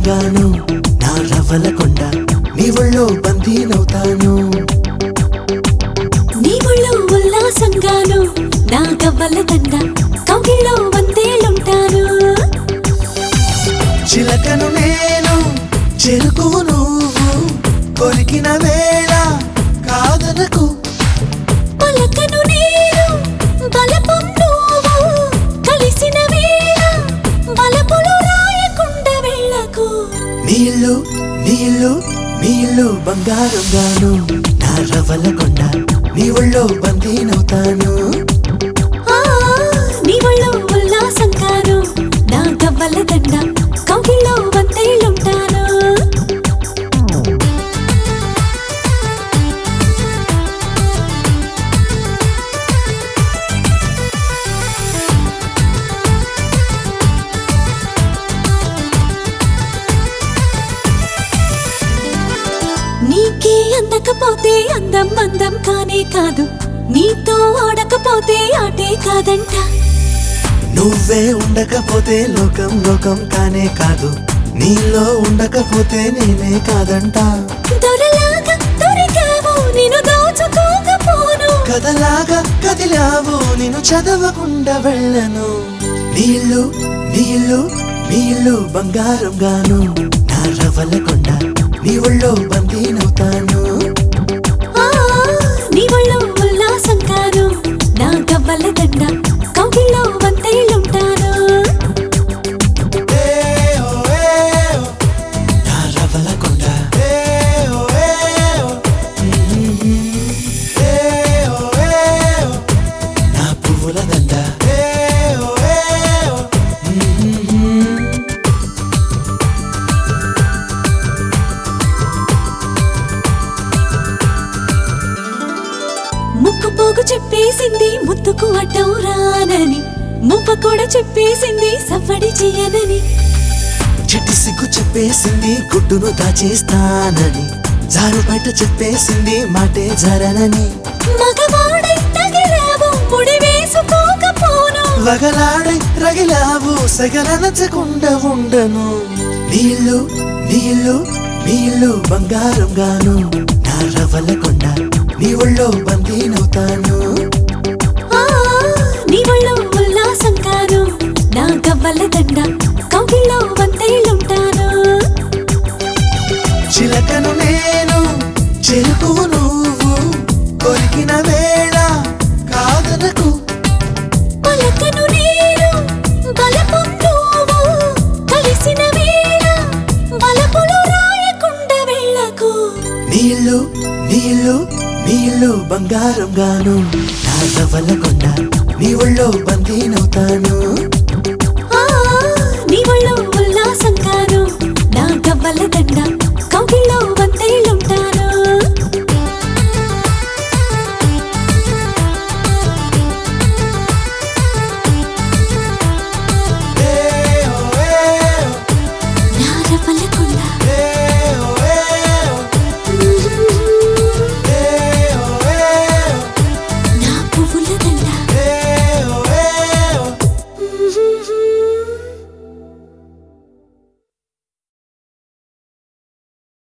బంగారంగాను నా రవ్వల కొండ నీ ఒళ్ళో బందీనవుతాను నీ ఒళ్ళో ఉల్లాసంగాను నా గవ్వల దండ కౌగిలో వందేలుంటాను చిలకను నేను చెరుకు నువ్వు కొరికిన వేళ కాదనకు పలకను నేను బలపం నువ్వు కలిసిన వేళ బలపులు రాయకుండా వెళ్ళకు నీళ్ళు నీళ్ళు నీళ్ళు బంగారంగాను నా రవ్వల కొండ నీ ఒళ్ళో బందీనవుతాను ఆ, నీ ఒళ్ళో ఉల్లాసంగాను నా గవ్వల దండ కౌగిలో వందేలుంటాను నీకే అందకపోతే అందం అందం కానే కాదు నీతో ఆడకపోతే ఆటే కాదంట నువ్వే ఉండకపోతే లోకం లోకం కానే కాదు నీలో ఉండకపోతే నేనే కాదంట దొరలాగా దొరికావు నేను దోచుకోకపోను కథలాగా కదిలావు నేను చదవకుండా వెళ్ళను నీళ్ళు నీళ్ళు నీళ్ళు బంగారం గాను నా రవ్వల కొండ నీ ఒళ్ళో బందీనవుతాను ఆ, నీ ఒళ్ళో ఉల్లాసం కాను నా గవ్వల దండ కౌగిలో వందేలుంటాను నా రవ్వల కొండ నా పువ్వుల దండ ముక్కు పోగు చెప్పేసింది ముద్దుకు అడ్డం రానని ముప్ప కూడా చెప్పేసింది సవ్వడి చేయనని చిట్టి సిగ్గు చెప్పేసింది గుడ్డును దాచేస్తానని జారు బయట చెప్పేసింది మాటే జరనని మగవాడై తగిలావు ముడి వేసుకోకపోను వగలాడై రగిలావు సగలనచకుండా ఉండను నీళ్ళు నీళ్ళు నీళ్ళు బంగారం గాను నా రవ్వల కొండ నీ ఒళ్ళో బందీనవుతాను ఆ, నీ ఒళ్ళో ఉల్లాసం కాను నా గవ్వల దండ కౌగిలో వందేలుంటాను చిలకను నేను చెరుకు నువ్వు కొరికిన వేళ కాదనకు పలకను నేను బలపం నువ్వు కలిసిన వేళ బలపులు రాయకుండా వెళ్ళకు నీళ్ళు నీళ్ళు నీళ్ళు బంగారం గాను నా రవ్వల కొండ నీ ఒళ్ళో బందీనవుతాను ఆ, నీ ఒళ్ళో